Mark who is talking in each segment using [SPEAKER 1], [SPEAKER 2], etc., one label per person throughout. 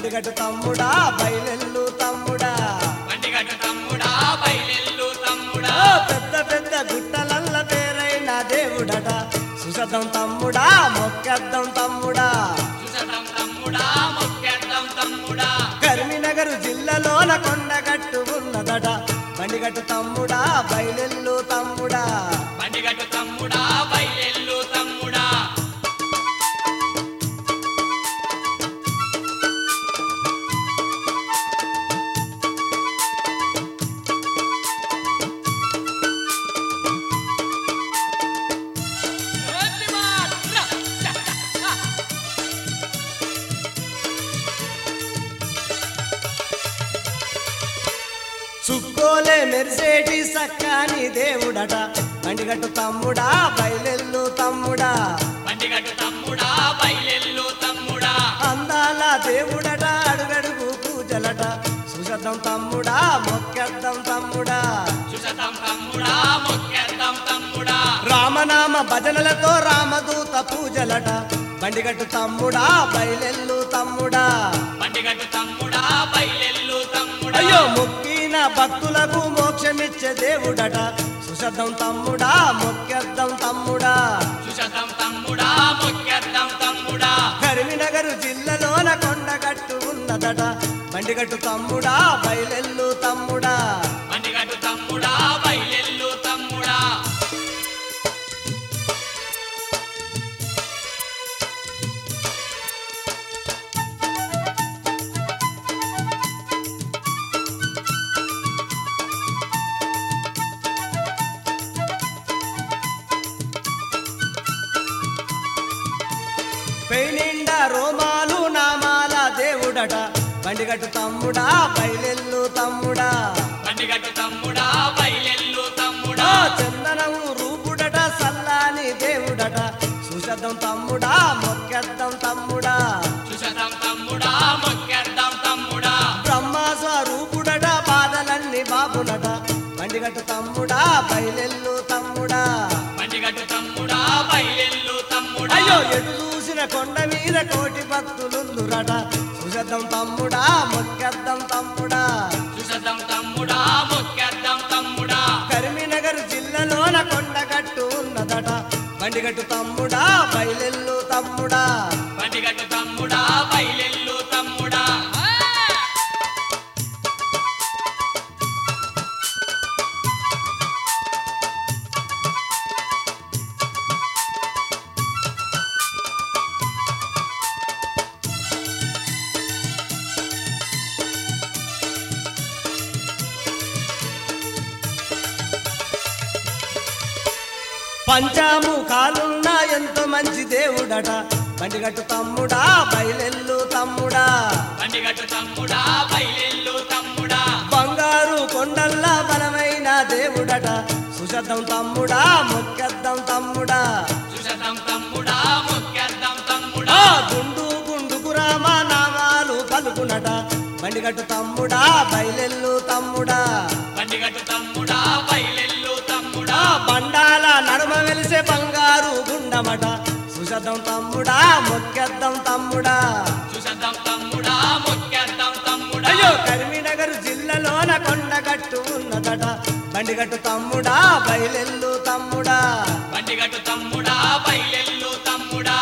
[SPEAKER 1] బండిగట్టు తమ్ముడా బయలెల్లు తమ్ముడా
[SPEAKER 2] బండిగట్టు తమ్ముడా బయలెల్లు తమ్ముడా
[SPEAKER 1] ఓ పెద్ద పెద్ద గుట్టలల్ల పేరైన దేవుడట సుశతం తమ్ముడా మొక్కెద్దం తమ్ముడా
[SPEAKER 2] చూసటం తమ్ముడా మొక్కేద్దాం తమ్ముడా
[SPEAKER 1] కరీంనగర్ జిల్లాలోన కొండగట్టు ఉన్నదట బండిగట్టు తమ్ముడా బయలెల్లు తమ్ముడా
[SPEAKER 2] బండిగట్టు తమ్ముడా బయలెల్లు తమ్ముడా
[SPEAKER 1] చుక్కోలే మెరిసేటి సక్కాని దేవుడట బండిగట్టు తమ్ముడా బయలెల్లు తమ్ముడా
[SPEAKER 2] బండిగట్టు తమ్ముడా బయలెల్లు తమ్ముడా
[SPEAKER 1] అందాల దేవుడట అడుగడుగు పూజలట సుశతం తమ్ముడా మొక్కెద్దం తమ్ముడా
[SPEAKER 2] చూసటం తమ్ముడా మొక్కేద్దాం తమ్ముడా
[SPEAKER 1] రామనామ భజనలతో రామదూత పూజలట బండిగట్టు తమ్ముడా బయలెల్లు తమ్ముడా
[SPEAKER 2] బండిగట్టు తమ్ముడా బయలెల్లు తమ్ముడా
[SPEAKER 1] అయ్యో మొక్కిన భక్తులకు మోక్షమిచ్చే దేవుడట సుశద్ధం తమ్ముడా మొక్కెద్దం తమ్ముడా
[SPEAKER 2] చూసటం తమ్ముడా మొక్కేద్దాం తమ్ముడా
[SPEAKER 1] కరీంనగర్ జిల్లాలోన కొండగట్టు ఉన్నదట బండిగట్టు తమ్ముడా బయలెల్లు తమ్ముడా
[SPEAKER 2] బండిగట్టు తమ్ముడా బయలెల్లు తమ్ముడా
[SPEAKER 1] పెయినిండా రోమాలు నామాల దేవుడట బండిగట్టు తమ్ముడా బయలెల్లు తమ్ముడా
[SPEAKER 2] బండిగట్టు తమ్ముడా బయలెల్లు తమ్ముడా
[SPEAKER 1] ఆ చందనం రూపుడట సల్లాని దేవుడట సుశద్ధం తమ్ముడా మొక్కెద్దం తమ్ముడా
[SPEAKER 2] చూసటం తమ్ముడా మొక్కేద్దాం తమ్ముడా
[SPEAKER 1] బ్రహ్మ స్వరూపుడట బాధలన్నీ బాబునట బండిగట్టు తమ్ముడా బయలెల్లు తమ్ముడా
[SPEAKER 2] బండిగట్టు తమ్ముడా బయలెల్లు తమ్ముడా
[SPEAKER 1] అయ్యో ఎటు చూసిన కొండ మీద కోటి భక్తులుందురట సుశద్ధం తమ్ముడా మొక్కెద్దం తమ్ముడా
[SPEAKER 2] చూసటం తమ్ముడా మొక్కేద్దాం తమ్ముడా
[SPEAKER 1] కరీంనగర్ జిల్లాలోన కొండగట్టు ఉన్నదట బండిగట్టు తమ్ముడా బయలెల్లు తమ్ముడా
[SPEAKER 2] బండిగట్టు తమ్ముడా బయలెల్లు తమ్ముడా
[SPEAKER 1] పంచాముఖాలున్న ఎంతో మంచి దేవుడట బండిగట్టు తమ్ముడా బయలెల్లు తమ్ముడా
[SPEAKER 2] బండిగట్టు తమ్ముడా బయలెల్లు తమ్ముడా
[SPEAKER 1] బంగారు కొండల్లా బలమైన దేవుడట సుశద్ధం తమ్ముడా మొక్కెద్దం తమ్ముడా
[SPEAKER 2] చూసటం తమ్ముడా మొక్కేద్దాం తమ్ముడా
[SPEAKER 1] ఆ గుండు గుండుకు రామ నామాలు పలుకునట బండిగట్టు తమ్ముడా బయలెల్లు తమ్ముడా
[SPEAKER 2] బండిగట్టు తమ్ముడా బయలెల్లు తమ్ముడా
[SPEAKER 1] ఆ బండాల నడుమ వెలిసే బంగారు గుండమట సుశద్ధం తమ్ముడా మొక్కెద్దం తమ్ముడా
[SPEAKER 2] చూసటం తమ్ముడా మొక్కేద్దాం తమ్ముడా
[SPEAKER 1] అయ్యో కరీంనగర్ జిల్లాలోన కొండగట్టు ఉన్నదట బండిగట్టు తమ్ముడా బయలెల్లు తమ్ముడా
[SPEAKER 2] బండిగట్టు తమ్ముడా బయలెల్లు తమ్ముడా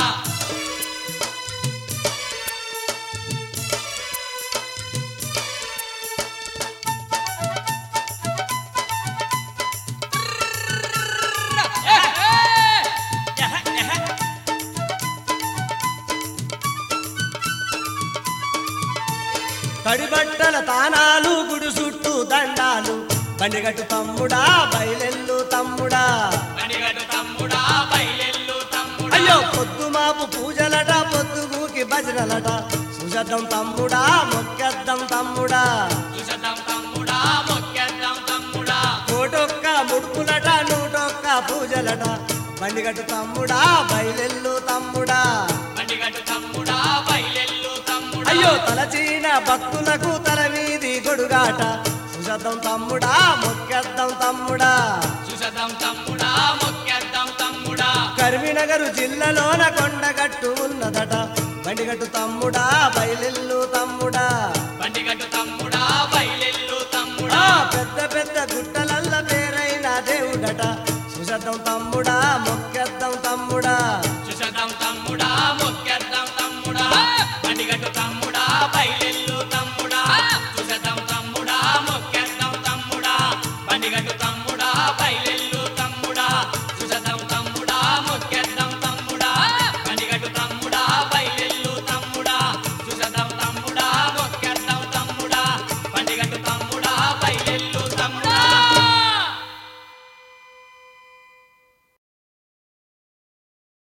[SPEAKER 1] తడిబట్టల తానాలు గుడి చుట్టూ దండాలు బండిగట్టు తమ్ముడా బయలెల్లు తమ్ముడా
[SPEAKER 2] బండిగట్టు తమ్ముడా బయలెల్లు తమ్ముడా
[SPEAKER 1] అయ్యో పొద్దు మాపు పూజలట పొద్దుగూకి భజనలట సుశద్ధం తమ్ముడా మొక్కెద్దం తమ్ముడా
[SPEAKER 2] చూసటం తమ్ముడా మొక్కేద్దాం తమ్ముడా
[SPEAKER 1] కోటొక్క ముడుపులట నూటొక్క పూజలట బండిగట్టు తమ్ముడా బయలెల్లు తమ్ముడా
[SPEAKER 2] బండిగట్టు తమ్ముడా బయలెల్లు తమ్ముడా
[SPEAKER 1] అయ్యో తలచీన భక్తులకు తల వీధి గొడుగాట సుశద్ధం తమ్ముడా మొక్కెద్దం తమ్ముడా
[SPEAKER 2] చూసటం తమ్ముడా మొక్కేద్దాం తమ్ముడా
[SPEAKER 1] కరీంనగర్ జిల్లాలోన కొండగట్టు ఉన్నదట బండిగట్టు తమ్ముడా బయలెల్లు తమ్ముడా గుట్టలల్ల పేరైన దేవుడట సుశతం తమ్ముడా మొక్కెద్దాం తమ్ముడా